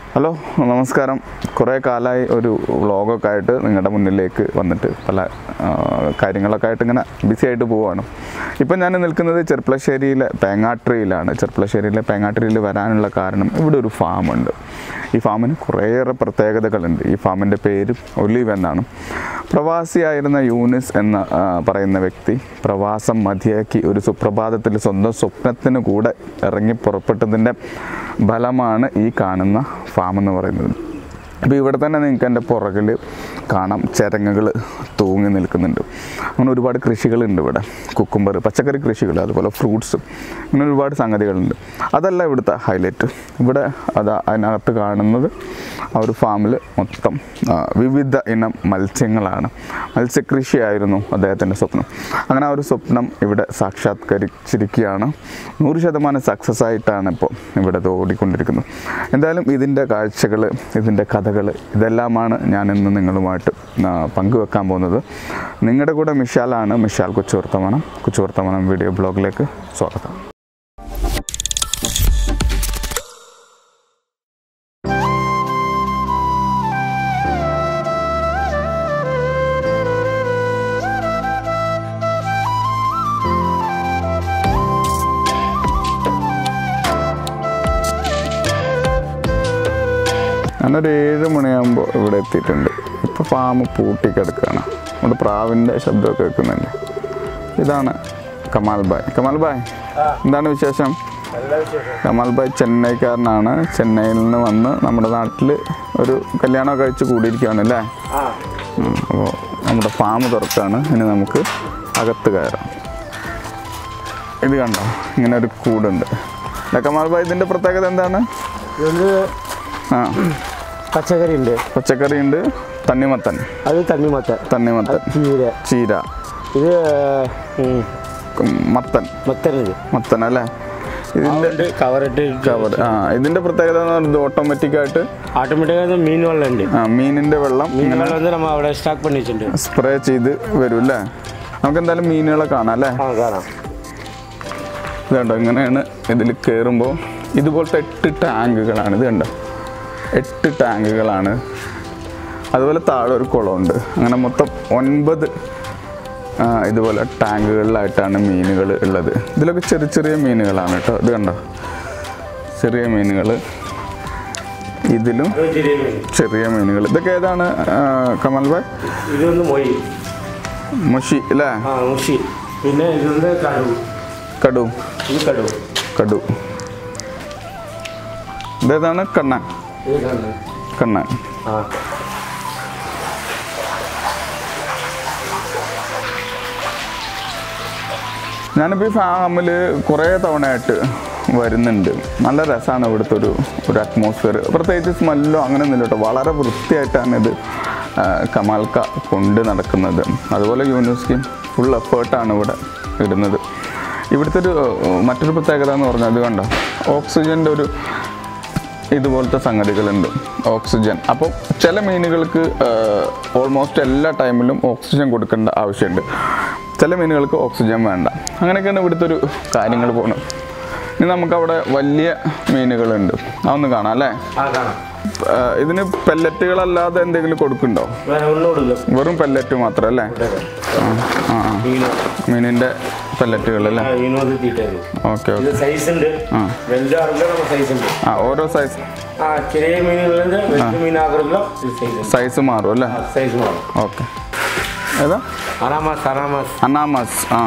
Hello നമസ്കാരം കുറേ കാലമായി ഒരു വ്ളോഗൊക്കെ ആയിട്ട് നിങ്ങളുടെ മുന്നിലേക്ക് വന്നിട്ട് പല ആ, കാര്യങ്ങളൊക്കെ ആയിട്ട് ഇങ്ങനെ ബിസി ആയിട്ട് പോവുകയാണ് ഇപ്പം ഞാൻ നിൽക്കുന്നത് ചെർപ്പളശ്ശേരിയിലെ പേങ്ങാട്രിയിലാണ് ചെർപ്പളശ്ശേരിയിലെ പേങ്ങാട്രിയിൽ വരാനുള്ള കാരണം ഇവിടെ ഒരു ഫാമുണ്ട് ഈ ഫാമിന് കുറേയേറെ പ്രത്യേകതകളുണ്ട് ഈ ഫാമിൻ്റെ പേര് ഒലീവ് എന്നാണ് പ്രവാസിയായിരുന്ന യൂനിസ് എന്ന ആ, പറയുന്ന വ്യക്തി പ്രവാസം മതിയാക്കി ഒരു സുപ്രഭാതത്തിൽ സ്വന്തം സ്വപ്നത്തിന് കൂടെ ഇറങ്ങി പുറപ്പെട്ടതിൻ്റെ ഫലമാണ് ഈ കാണുന്ന ഫാം എന്ന് പറയുന്നത് അപ്പോൾ ഇവിടെ തന്നെ നിങ്ങൾക്ക് എൻ്റെ പുറകിൽ കാണാം ചരങ്ങകൾ തൂങ്ങി നിൽക്കുന്നുണ്ട് അങ്ങനെ ഒരുപാട് കൃഷികളുണ്ട് ഇവിടെ കുക്കുംബർ പച്ചക്കറി കൃഷികൾ അതുപോലെ ഫ്രൂട്ട്സ് അങ്ങനെ ഒരുപാട് സംഗതികളുണ്ട് അതല്ല ഇവിടുത്തെ ഹൈലൈറ്റ് ഇവിടെ അത് അതിനകത്ത് കാണുന്നത് ആ ഒരു ഫാമിൽ മൊത്തം ആ, വിവിധ ഇനം മത്സ്യങ്ങളാണ് മത്സ്യകൃഷിയായിരുന്നു അദ്ദേഹത്തിൻ്റെ സ്വപ്നം അങ്ങനെ ആ ഒരു സ്വപ്നം ഇവിടെ സാക്ഷാത്കരിച്ചിരിക്കുകയാണ് നൂറ് ശതമാനം സക്സസ് ആയിട്ടാണ് ഇപ്പോൾ ഇവിടെ ഇത് ഓടിക്കൊണ്ടിരിക്കുന്നത് എന്തായാലും ഇതിൻ്റെ കാഴ്ചകൾ ഇതിൻ്റെ കഥകൾ ഇതെല്ലാമാണ് ഞാൻ ഇന്ന് നിങ്ങളുമായിട്ട് ആ, പങ്കുവെക്കാൻ പോകുന്നത് നിങ്ങളുടെ കൂടെ മിഷാലാണ് മിഷാൽ കൊച്ചുവർത്തമാനം കൊച്ചുവർത്തമാനം വീഡിയോ ബ്ലോഗിലേക്ക് സ്വാഗതം ഞാനൊരു ഏഴ് മണിയാകുമ്പോൾ ഇവിടെ എത്തിയിട്ടുണ്ട് ഇപ്പോൾ ഫാം പൂട്ടിക്കിടക്കുകയാണ് നമ്മുടെ പ്രാവിൻ്റെ ശബ്ദമൊക്കെ കേൾക്കുന്നുണ്ട് ഇതാണ് കമാൽ ബായ് കമാൽ ബായ് എന്താണ് വിശേഷം കമാൽ ബായ് ചെന്നൈക്കാരനാണ് ചെന്നൈയിൽ നിന്ന് വന്ന് നമ്മുടെ നാട്ടിൽ ഒരു കല്യാണമൊക്കെ കഴിച്ച് കൂടിയിരിക്കുകയാണ് അല്ലേ അപ്പോൾ നമ്മുടെ ഫാം തുറക്കാണ് ഇനി നമുക്ക് അകത്ത് കയറാം ഇത് കണ്ടോ ഇങ്ങനെ ഒരു കൂടുണ്ട് അല്ല, കമാൽ ബായ് ഇതിൻ്റെ പ്രത്യേകത എന്താണ് ഇത് ആ പച്ചക്കറി ഉണ്ട് പച്ചക്കറി ഉണ്ട് തണ്ണിമത്തൻ അത് തണ്ണിമത്തൻ തണ്ണിമത്തൻ ചീര ചീര ഇത് ഉം, ഉം, മത്തൻ മത്തൻ ഇത് മത്തൻ അല്ലേ ഇതിന്റെ ഉണ്ട് കവറിട്ട് കവർ ആ ഇതിന്റെ പ്രത്യേകത എന്ന് പറയുന്നത് ഓട്ടോമാറ്റിക് ആയിട്ട് ഓട്ടോമാറ്റിക്കാக മീൻ വെള്ളം ഉണ്ട് ആ, മീനിന്റെ വെള്ളം മീൻ വെള്ളം வந்து நம்ம അവിടെ സ്റ്റോക്ക് பண்ணி വെച്ചിട്ടുണ്ട് സ്പ്രേ ചെയ്ത് വരും അല്ലേ നമുക്ക് എന്തായാലും മീനുകളെ കാണാം അല്ലേ ആ കാണാം ഇത് കണ്ടോ ഇങ്ങനെയാണ് ഇതിൽ കയറുമ്പോൾ ഇതുപോലത്തെ എട്ട് ടാങ്കുകളാണ് ഇത് കണ്ടോ എട്ട് ടാങ്കുകളാണ് അതുപോലെ താഴെ ഒരു കുളമുണ്ട് അങ്ങനെ മൊത്തം ഒൻപത് ആ, ഇതുപോലെ ടാങ്കുകളിലായിട്ടാണ് മീനുകൾ ഉള്ളത് ഇതിലൊക്കെ ചെറിയ ചെറിയ മീനുകളാണ് കേട്ടോ ഇത് കണ്ടോ ചെറിയ മീനുകൾ ഇതിലും ഇത് ചെറിയ മീൻ ചെറിയ മീനുകൾ ഇതൊക്കെ ഏതാണ് ആ, കമൽ ഭായ് ഇത് ഒന്ന് മൊഴി മുഷി അല്ലേ ആ മുഷി പിന്നെ ഇത് வந்து കടു കടു ഇത് കടു കടു ഇതേതാണ് കണ്ണ ഇത് കണ്ണു കണ്ണ ആ ഞാനിപ്പോൾ ഈ ഫാമിൽ കുറേ തവണയായിട്ട് വരുന്നുണ്ട് നല്ല രസമാണ് ഇവിടുത്തെ ഒരു ഒരു അറ്റ്മോസ്ഫിയർ പ്രത്യേകിച്ച് സ്മെല്ലോ അങ്ങനെ ഒന്നുമില്ല കേട്ടോ വളരെ വൃത്തിയായിട്ടാണ് ഇത് ആ, കമാൽക്ക കൊണ്ട് നടക്കുന്നത് അതുപോലെ യൂണിവേഴ്സിറ്റിയും ഫുൾ എഫേർട്ടാണ് ഇവിടെ ഇടുന്നത് ഇവിടുത്തെ ഒരു ഏഹ്, മറ്റൊരു പ്രത്യേകത എന്ന് പറഞ്ഞാൽ ഇത് കണ്ടോ ഓക്സിജൻ്റെ ഒരു ഇതുപോലത്തെ സംഗതികളുണ്ട് ഓക്സിജൻ അപ്പോൾ ചില മീനുകൾക്ക് ഓൾമോസ്റ്റ് എല്ലാ ടൈമിലും ഓക്സിജൻ കൊടുക്കേണ്ട ആവശ്യമുണ്ട് ചില മീനുകൾക്ക് ഓക്സിജൻ വേണ്ട അങ്ങനെയൊക്കെയാണ് ഇവിടുത്തെ ഒരു കാര്യങ്ങൾ പോകുന്നത് ഇനി നമുക്കവിടെ വലിയ മീനുകളുണ്ട് അതൊന്ന് കാണാം അല്ലേ ആ കാണാം ആ, ഇതിന് പെല്ലറ്റുകളല്ലാതെ എന്തെങ്കിലും കൊടുക്കുന്നുണ്ടോ വേറെ ഒന്നും കൊടുക്കും വെറും പെല്ലറ്റ് മാത്രം അല്ലേ ആ ആ ആ. മീനോ മീനിൻ്റെ പെല്ലറ്റുകൾ അല്ലേ മീനോട് തീറ്റായിരുന്നു ഓക്കെ ഇത് ഓക്കെ സൈസ് ഉണ്ട് ആ വലുതാകുമ്പോൾ நம்ம സൈസ് ഉണ്ട് ആ ഓരോ സൈസ് ആ ചെറിയ മീനുകളിൽ വലിയ മീനാകുമ്പോൾ ഇത് സൈസ് സൈസ് മാറും അല്ലേ സൈസ് മാറും ഓക്കെ ഏതാ അനാമാസ് അനാമാസ് അനാമസ് ആ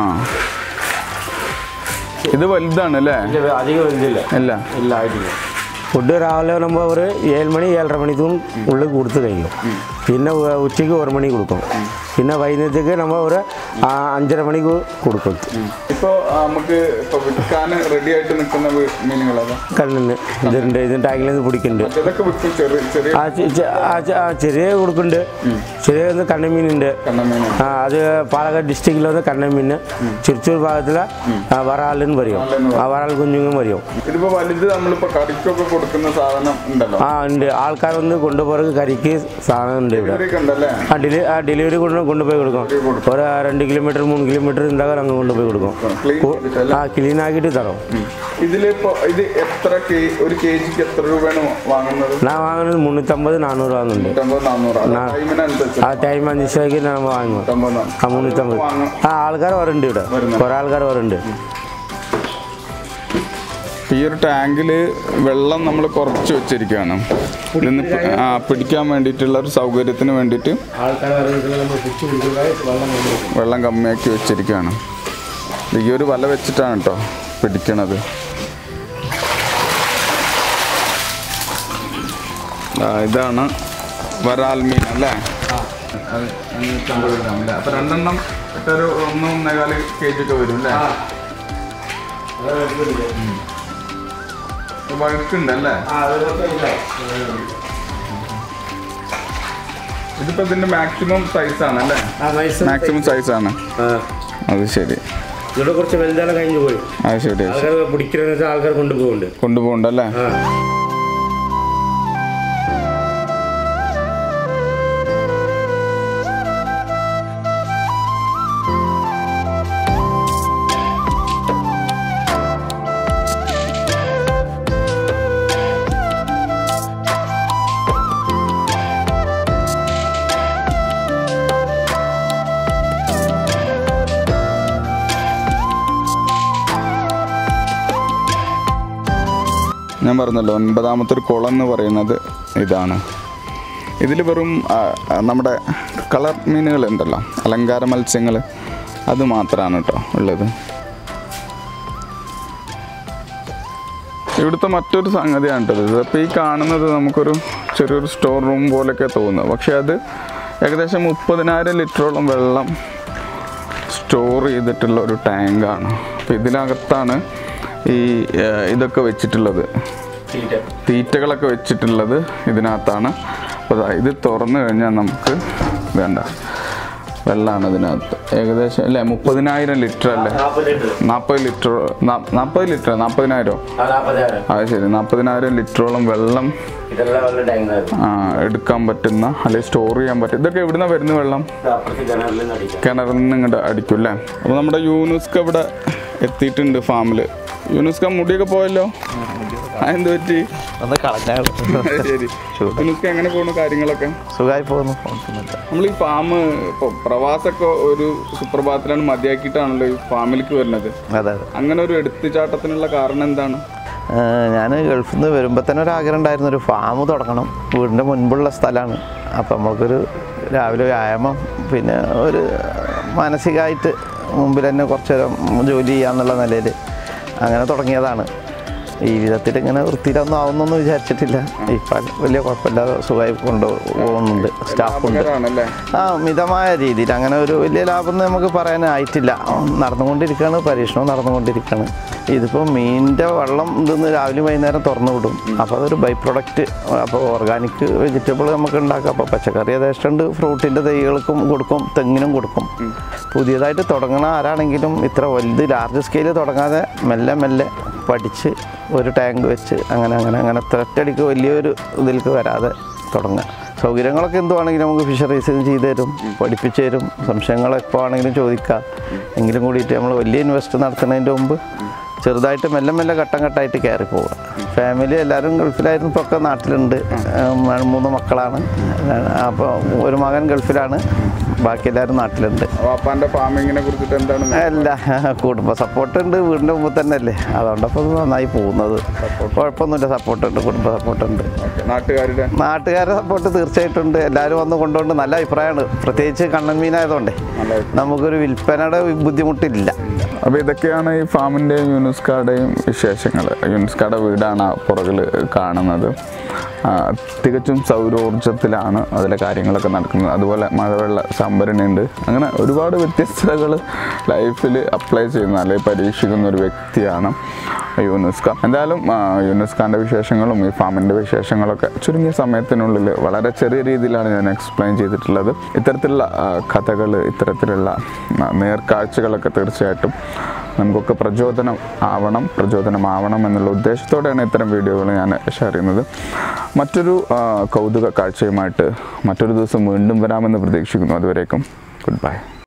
ഇത് വലുതാണ് അല്ലേ ഇത് അധികം വലുതില്ല ഇല്ല ഇല്ല ആയിട്ടില്ല ഫുഡ് രാവിലെ നമ്മൾ ഒരു ഏഴ് മണി ഏഴര മണിക്കും ഉള്ളിൽ കൊടുത്ത് കഴിയും പിന്നെ ഉ- ഉച്ചയ്ക്ക് ഒരു മണി കൊടുക്കും പിന്നെ വൈകുന്നേരത്തേക്ക് നമ്മൾ ഒരു ആ, അഞ്ചര മണിക്ക് കൊടുക്കും ഇപ്പോ നമുക്ക് ഇപ്പൊ വിൽക്കാൻ റെഡി ആയിട്ട് നിൽക്കുന്ന വീ- മീനുകളതാ കണ്ണിന് ഇതുണ്ട് ഇതിന് ടാങ്കിൽ നിന്ന് പിടിക്കുന്നുണ്ട് ഇതൊക്കെ വിൽക്കും ചെറിയ ചെറിയ ആ ചെ- ചെ- ആ ചെ- ആ ചെറിയ കൊടുക്കുന്നുണ്ട് ചെറിയ ഒന്ന് കണ്ണമീനുണ്ട് കണ്ണമീൻ ആ, അത് പാലക്കാട് ഡിസ്ട്രിക്റ്റിൽ வந்து കണ്ണമീൻ ചിറച്ചൂർ ഭാഗത്തിൽ വറാലെന്ന് പറയും ആ വറാൽ കുഞ്ഞുങ്ങും പറയും ഇതിപ്പോ വലുത് നമ്മളിപ്പോ കറിക്കൊക്കെ കൊടുക്കുന്ന സാധനം ഉണ്ടല്ലോ ആ ഉണ്ട് ആൾക്കാർ വന്ന് കൊണ്ടുപോകുന്ന കരിക്ക് സാധനം ഉണ്ട് ഇവിടെ ഇവിടെയൊക്കെ ഉണ്ടല്ലേ ആ ഡെലി ആ ഡെലിവറി കൊണ്ട് வேணும் கொண்டு போய் கொடுக்கும் ஒரு ரெண்டு கிலோமீட்டர் மூணு கிலோமீட்டர் இருந்தால் நாங்கள் கொண்டு போய் கொடுக்கும் ക്ലീൻ ஆ க்ளீன் ஆக்கிட்டு தரோம் ഇതിലിപ്പോ ഇത് എത്ര കെ ഒരു കെ ജിക്ക് എത്ര രൂപയാണ് വാങ്ങുന്നത് நான் வாங்கினது മുന്നൂറ്റമ്പത് നാനൂറ് വാങ്ങുന്നുണ്ട് നൂറ്റമ്പത് നാന്നൂറ് അത് ടൈമിനനുസരിച്ച് ആ ടൈം അനുസരിച്ച് നമ്മൾ വാങ്ങും നൂറ്റമ്പത് നാന്നൂറ്. ആ മുന്നൂറ്റമ്പത് ആ ആൾക്കാർ വരുന്നുണ്ട് ഇവിടെ കുറേ ആൾക്കാർ വരുന്നുണ്ട് ഈ ഒരു ടാങ്കിൽ വെള്ളം നമ്മൾ കുറച്ച് വെച്ചിരിക്കുകയാണ് ഇതിന്ന് പി- ആ പിടിക്കാൻ വേണ്ടിയിട്ടുള്ള ഒരു സൗകര്യത്തിന് വേണ്ടിയിട്ട് ആൾക്കാർ വരുന്നത് നമ്മൾ പിടിച്ച് വെള്ളം വെള്ളം കമ്മിയാക്കി വെച്ചിരിക്കുകയാണ് ഈ ഒരു വല വെച്ചിട്ടാണ് കേട്ടോ പിടിക്കണത് ആ, ഇതാണ് വരാൽ മീൻ അല്ലേ അത് അഞ്ഞൂറ്റമ്പത് ഗ്രാം അല്ലേ അപ്പോൾ രണ്ടെണ്ണം ഇട്ടൊരു ഒന്ന് ഒന്നേകാല് കെ ജി ഒക്കെ വരും അല്ലേ വഴുക്കുണ്ടല്ലേ ഇതിപ്പോ ഇതിന്റെ മാക്സിമം സൈസ് ആണ് അല്ലേ മാക്സിമം സൈസ് ആണ് അത് ശരി ഇവിടെ കുറച്ച് വലുതാലും കഴിഞ്ഞു പോയി അത് ശരി ആൾക്കാർ പിടിക്കണമെന്ന് വെച്ചാൽ ആൾക്കാർ കൊണ്ടുപോകുന്നുണ്ട് കൊണ്ടുപോകണ്ടല്ലേ ആ ഞാൻ പറഞ്ഞല്ലോ ഒൻപതാമത്തെ ഒരു കുളം എന്ന് പറയുന്നത് ഇതാണ് ഇതിൽ വെറും ആ, ആ, നമ്മുടെ കളർ മീനുകൾ ഉണ്ടല്ലോ അലങ്കാര മത്സ്യങ്ങൾ അത് മാത്രമാണ് കേട്ടോ ഉള്ളത് ഇവിടുത്തെ മറ്റൊരു സംഗതിയാണ് കേട്ടോ ഇത് അപ്പോൾ ഈ കാണുന്നത് നമുക്കൊരു ചെറിയൊരു സ്റ്റോർ റൂം പോലെയൊക്കെ തോന്നുന്നു പക്ഷേ അത് ഏകദേശം മുപ്പതിനായിരം ലിറ്ററോളം വെള്ളം സ്റ്റോർ ചെയ്തിട്ടുള്ള ഒരു ടാങ്കാണ് അപ്പോൾ ഇതിനകത്താണ് ഈ ആ, ഇതൊക്കെ വെച്ചിട്ടുള്ളത് തീറ്റകളൊക്കെ വെച്ചിട്ടുള്ളത് ഇതിനകത്താണ് അപ്പോൾ ദാ ഇത് തുറന്നു കഴിഞ്ഞാൽ നമുക്ക് വേണ്ട വെള്ളമാണ് ഇതിനകത്ത് ഏകദേശം അല്ലേ മുപ്പതിനായിരം ലിറ്റർ അല്ലേ നാൽപ്പത് ലിറ്റർ നാൽപ്പത് ലിറ്റർ നാൽപ്പത് ലിറ്റർ നാൽപ്പതിനായിരം ആ നാൽപ്പതായിരം അത് ശരി നാൽപ്പതിനായിരം ലിറ്ററോളം വെള്ളം ഇതെല്ലാം വെള്ളം ടാങ്കായിരുന്നു ആ, എടുക്കാൻ പറ്റുന്ന അല്ലെങ്കിൽ സ്റ്റോർ ചെയ്യാൻ പറ്റും ഇതൊക്കെ എവിടുന്ന വരുന്ന വെള്ളം അപ്പുറത്ത് കിണറിൽ നിന്ന് അടിക്കാം കിണറിൽ നിന്ന് ഇങ്ങോട്ട് അടിക്കും അല്ലേ അപ്പോൾ നമ്മുടെ യൂനുസ്ക ഇവിടെ എത്തിയിട്ടുണ്ട് ഫാമിൽ യൂനുസ്ക മുടിയൊക്കെ പോയല്ലോ അതെന്ത് പറ്റി ഒന്ന് കളഞ്ഞാൽ ശരി യൂനുസ്ക എങ്ങനെ പോകുന്നു കാര്യങ്ങളൊക്കെ സുഖമായി പോകുന്നു കുഴപ്പമൊന്നുമില്ല നമ്മൾ ഈ ഫാം ഇപ്പോൾ പ്രവാസമൊക്കെ ഒരു സുപ്രഭാതത്തിലാണ് മതിയാക്കിയിട്ടാണല്ലോ ഈ ഫാമിലേക്ക് വരുന്നത് അതെ അതെ അങ്ങനെ ഒരു എടുത്തുചാട്ടത്തിനുള്ള കാരണം എന്താണ് ഞാൻ ഗൾഫിൽ നിന്ന് വരുമ്പോൾ തന്നെ ഒരു ആഗ്രഹം ഉണ്ടായിരുന്നു ഒരു ഫാം തുടങ്ങണം വീടിൻ്റെ മുൻപുള്ള സ്ഥലമാണ് അപ്പോൾ നമ്മൾക്കൊരു രാവിലെ വ്യായാമം പിന്നെ ഒരു മാനസികമായിട്ട് മുമ്പിൽ തന്നെ കുറച്ച് നേരം ജോലി ചെയ്യാന്നുള്ള നിലയിൽ അങ്ങനെ തുടങ്ങിയതാണ് ഈ വിധത്തിൽ ഇങ്ങനെ വൃത്തിയിലൊന്നും ആവുന്നൊന്നും വിചാരിച്ചിട്ടില്ല ഇപ്പം വലിയ കുഴപ്പമില്ലാതെ സുഖമായി കൊണ്ടുപോകുന്നുണ്ട് സ്റ്റാഫുണ്ട് ലാഭകരമാണല്ലേ ആ മിതമായ രീതിയിൽ അങ്ങനെ ഒരു വലിയ ലാഭം എന്ന് നമുക്ക് പറയാനായിട്ടില്ല നടന്നുകൊണ്ടിരിക്കുകയാണ് പരീക്ഷണവും നടന്നുകൊണ്ടിരിക്കുകയാണ് ഇതിപ്പോൾ മീനിൻ്റെ വെള്ളം ഇതൊന്ന് രാവിലെ വൈകുന്നേരം തുറന്നു വിടും അപ്പോൾ അതൊരു ബൈ പ്രൊഡക്റ്റ് അപ്പോൾ ഓർഗാനിക് വെജിറ്റബിൾ നമുക്ക് ഉണ്ടാക്കാം അപ്പോൾ പച്ചക്കറി യഥേഷ്ടമുണ്ട് ഫ്രൂട്ടിൻ്റെ തൈകൾക്കും കൊടുക്കും തെങ്ങിനും കൊടുക്കും പുതിയതായിട്ട് തുടങ്ങണ ആരാണെങ്കിലും ഇത്ര വലുത് ലാർജ് സ്കെയിൽ തുടങ്ങാതെ മെല്ലെ മെല്ലെ പഠിച്ച് ഒരു ടാങ്ക് വെച്ച് അങ്ങനെ അങ്ങനെ അങ്ങനെ ഒറ്റയടിക്ക് വലിയൊരു ഇതിലേക്ക് വരാതെ തുടങ്ങുക സൗകര്യങ്ങളൊക്കെ എന്തുവാണെങ്കിലും നമുക്ക് ഫിഷറീസ് ചെയ്തു തരും പഠിപ്പിച്ചു തരും സംശയങ്ങൾ എപ്പോൾ ആണെങ്കിലും ചോദിക്കാം എങ്കിലും കൂടിയിട്ട് നമ്മൾ വലിയ ഇൻവെസ്റ്റ് നടത്തുന്നതിൻ്റെ മുമ്പ് ചെറുതായിട്ട് മെല്ലെ മെല്ലെ ഘട്ടം ഘട്ടമായിട്ട് കയറി പോവുക ഫാമിലി എല്ലാവരും ഗൾഫിലായിരുന്നു ഇപ്പോൾ ഒക്കെ നാട്ടിലുണ്ട് ഉം, മൂന്ന് മക്കളാണ് അപ്പോൾ ഒരു മകൻ ഗൾഫിലാണ് ബാക്കി എല്ലാവരും നാട്ടിലുണ്ട് വാപ്പാന്റെ ഫാമിങ്ങിനെ കുറിച്ചിട്ട് എന്താണ് അല്ല കുടുംബ സപ്പോർട്ട് ഉണ്ട് വീടിൻ്റെ മുമ്പ് തന്നെ അല്ലേ അതുകൊണ്ടപ്പോൾ ഇത് നന്നായി പോകുന്നത് കുഴപ്പമൊന്നുമില്ല സപ്പോർട്ട് ഉണ്ട് കുടുംബ സപ്പോർട്ട് ഉണ്ട് ഓക്കേ, നാട്ടുകാരുടെ നാട്ടുകാരുടെ സപ്പോർട്ട് തീർച്ചയായിട്ടും ഉണ്ട് എല്ലാവരും വന്ന് കൊണ്ടുകൊണ്ട് നല്ല അഭിപ്രായമാണ് പ്രത്യേകിച്ച് കണ്ണൻ മീനായതുകൊണ്ടേ നമുക്കൊരു വിൽപ്പനയുടെ ബുദ്ധിമുട്ടില്ല അപ്പോൾ ഇതൊക്കെയാണ് ഈ ഫാമിൻ്റെയും യൂനുസ്കാരുടെയും വിശേഷങ്ങൾ യൂനുസ്കാരുടെ വീടാണ് ആ പുറകിൽ കാണുന്നത് ആ, തികച്ചും സൗരോർജത്തിലാണ് അതിലെ കാര്യങ്ങളൊക്കെ നടക്കുന്നത് അതുപോലെ മഴവെള്ള സംഭരണി ഉണ്ട് അങ്ങനെ ഒരുപാട് വ്യത്യസ്തതകൾ ലൈഫിൽ അപ്ലൈ ചെയ്യുന്ന അല്ലെങ്കിൽ പരീക്ഷിക്കുന്ന ഒരു വ്യക്തിയാണ് യൂനുസ്ക എന്തായാലും ആ, യൂനുസ്കാൻ്റെ വിശേഷങ്ങളും ഈ ഫാമിൻ്റെ വിശേഷങ്ങളൊക്കെ ചുരുങ്ങിയ സമയത്തിനുള്ളിൽ വളരെ ചെറിയ രീതിയിലാണ് ഞാൻ എക്സ്പ്ലെയിൻ ചെയ്തിട്ടുള്ളത് ഇത്തരത്തിലുള്ള കഥകൾ ഇത്തരത്തിലുള്ള ആ, നേർക്കാഴ്ചകളൊക്കെ തീർച്ചയായിട്ടും നമുക്കൊക്കെ പ്രചോദനം ആവണം പ്രചോദനമാവണം എന്നുള്ള ഉദ്ദേശത്തോടെയാണ് ഇത്തരം വീഡിയോകൾ ഞാൻ ഷെയർ ചെയ്യുന്നത് മറ്റൊരു ആ, കൗതുക കാഴ്ചയുമായിട്ട് മറ്റൊരു ദിവസം വീണ്ടും വരാമെന്ന് പ്രതീക്ഷിക്കുന്നു അതുവരേക്കും ഗുഡ് ബൈ